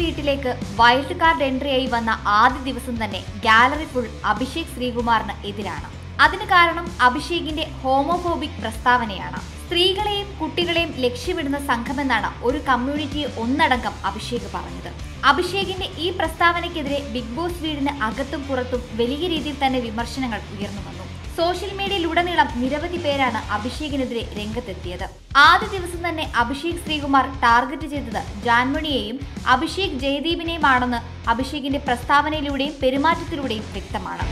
വീട്ടിലേക്ക് wild card എൻട്രിയായി വന്ന ആദ്യ ദിവസം തന്നെ ഗാലറി ഫുൾ അഭിഷേക് ശ്രീകുമാറിന് എതിരാണ് അതിന് കാരണം അഭിഷേകിന്റെ ഹോമോഫോബിക് പ്രസ്താവനയാണ് സ്ത്രീകളെയും കുട്ടികളെയും ലക്ഷ്യമിടുന്ന സംഘമെന്നാണ് ഒരു കമ്മ്യൂണിറ്റിയെ ഒന്നടങ്കം അഭിഷേക് പറഞ്ഞത് അഭിഷേകിന്റെ ഈ പ്രസ്താവനയ്ക്കെതിരെ ബിഗ് ബോസ് വീടിന് അകത്തും പുറത്തും വലിയ രീതിയിൽ തന്നെ വിമർശനങ്ങൾ ഉയർന്നു വന്നു സോഷ്യൽ മീഡിയയിലുടനീളം നിരവധി പേരാണ് അഭിഷേകിനെതിരെ രംഗത്തെത്തിയത് ആദ്യ ദിവസം തന്നെ അഭിഷേക് ശ്രീകുമാർ ടാർഗറ്റ് ചെയ്തത് ജാൻമണിയെയും അഭിഷേക് ജയദീപിനെയുമാണെന്ന് അഭിഷേകിന്റെ പ്രസ്താവനയിലൂടെയും പെരുമാറ്റത്തിലൂടെയും വ്യക്തമാണ്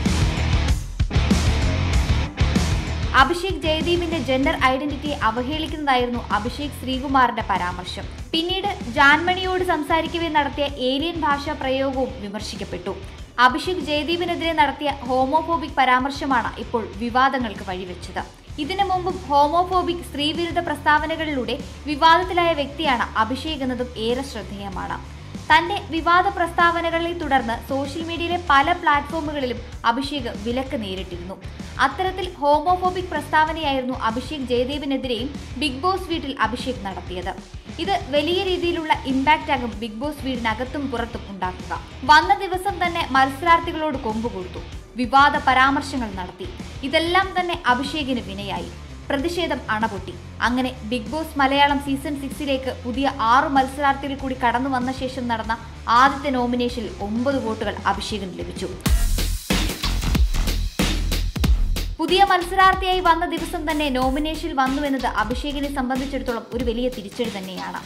അഭിഷേക് ജയദീപിന്റെ ജെൻഡർ ഐഡന്റിറ്റിയെ അവഹേളിക്കുന്നതായിരുന്നു അഭിഷേക് ശ്രീകുമാറിന്റെ പരാമർശം പിന്നീട് ജാൻമണിയോട് സംസാരിക്കവേ നടത്തിയ ഏലിയൻ ഭാഷാ പ്രയോഗവും വിമർശിക്കപ്പെട്ടു അഭിഷേക് ജയദീപിനെതിരെ നടത്തിയ ഹോമോഫോബിക് പരാമർശമാണ് ഇപ്പോൾ വിവാദങ്ങൾക്ക് വഴിവെച്ചത് ഇതിനു മുമ്പും ഹോമോഫോബിക് സ്ത്രീവിരുദ്ധ പ്രസ്താവനകളിലൂടെ വിവാദത്തിലായ വ്യക്തിയാണ് അഭിഷേക് എന്നതും ഏറെ ശ്രദ്ധേയമാണ് തന്റെ വിവാദ പ്രസ്താവനകളെ തുടർന്ന് സോഷ്യൽ മീഡിയയിലെ പല പ്ലാറ്റ്ഫോമുകളിലും അഭിഷേക് വിലക്ക് നേരിട്ടിരുന്നു അത്തരത്തിൽ ഹോമോഫോബിക് പ്രസ്താവനയായിരുന്നു അഭിഷേക് ജയദേവിനെതിരെയും ബിഗ് ബോസ് വീട്ടിൽ അഭിഷേക് നടത്തിയത് ഇത് വലിയ രീതിയിലുള്ള ഇമ്പാക്റ്റ് ആകും ബിഗ് ബോസ് വീടിനകത്തും പുറത്തും ഉണ്ടാക്കുക വന്ന ദിവസം തന്നെ മത്സരാർത്ഥികളോട് കൊമ്പ് കൊടുത്തു വിവാദ പരാമർശങ്ങൾ നടത്തി ഇതെല്ലാം തന്നെ അഭിഷേകിന് വിനയായി പ്രതിഷേധം അണപൊട്ടി അങ്ങനെ ബിഗ് ബോസ് മലയാളം സീസൺ സിക്സിലേക്ക് പുതിയ ആറു മത്സരാർത്ഥികൾ കൂടി കടന്നു വന്ന ശേഷം നടന്ന ആദ്യത്തെ നോമിനേഷനിൽ ഒമ്പത് വോട്ടുകൾ അഭിഷേകിന് ലഭിച്ചു പുതിയ മത്സരാർത്ഥിയായി വന്ന ദിവസം തന്നെ നോമിനേഷനിൽ വന്നു എന്നത് അഭിഷേകിനെ സംബന്ധിച്ചിടത്തോളം ഒരു വലിയ തിരിച്ചടി തന്നെയാണ്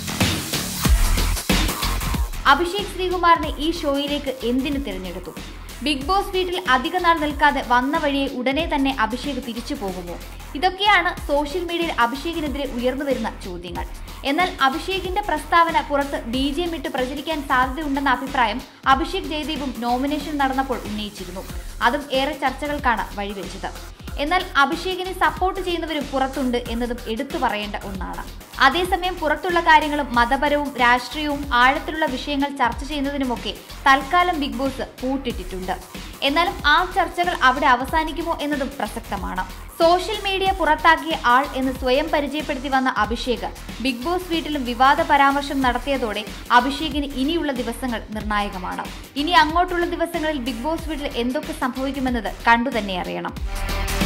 അഭിഷേക് ശ്രീകുമാറിനെ ഈ ഷോയിലേക്ക് എന്തിനു തിരഞ്ഞെടുത്തു ബിഗ് ബോസ് വീട്ടിൽ അധിക നാൾ നിൽക്കാതെ വന്ന വഴിയെ ഉടനെ തന്നെ അഭിഷേക് തിരിച്ചു പോകുമോ ഇതൊക്കെയാണ് സോഷ്യൽ മീഡിയയിൽ അഭിഷേകിനെതിരെ ഉയർന്നു വരുന്ന ചോദ്യങ്ങൾ എന്നാൽ അഭിഷേകിന്റെ പ്രസ്താവന പുറത്ത് ബി ജെ എം ഇട്ട് പ്രചരിക്കാൻ സാധ്യതയുണ്ടെന്ന അഭിപ്രായം അഭിഷേക് ജയദീപും നോമിനേഷൻ നടന്നപ്പോൾ ഉന്നയിച്ചിരുന്നു അതും ഏറെ ചർച്ചകൾക്കാണ് വഴിവെച്ചത് എന്നാൽ അഭിഷേകിനെ സപ്പോർട്ട് ചെയ്യുന്നവരും പുറത്തുണ്ട് എന്നതും എടുത്തു പറയേണ്ട ഒന്നാണ് അതേസമയം പുറത്തുള്ള കാര്യങ്ങളും മതപരവും രാഷ്ട്രീയവും ആഴത്തിലുള്ള വിഷയങ്ങൾ ചർച്ച ചെയ്യുന്നതിനുമൊക്കെ തൽക്കാലം ബിഗ് ബോസ് പൂട്ടിട്ടിട്ടുണ്ട് എന്നാലും ആ ചർച്ചകൾ അവിടെ അവസാനിക്കുമോ എന്നതും പ്രസക്തമാണ് സോഷ്യൽ മീഡിയ പുറത്താക്കിയ ആൾ എന്ന് സ്വയം പരിചയപ്പെടുത്തി വന്ന അഭിഷേക് ബിഗ് ബോസ് വീട്ടിലും വിവാദ പരാമർശം നടത്തിയതോടെ അഭിഷേകിന് ഇനിയുള്ള ദിവസങ്ങൾ നിർണായകമാണ് ഇനി അങ്ങോട്ടുള്ള ദിവസങ്ങളിൽ ബിഗ് ബോസ് വീട്ടിൽ എന്തൊക്കെ സംഭവിക്കുമെന്നത് കണ്ടു തന്നെ അറിയണം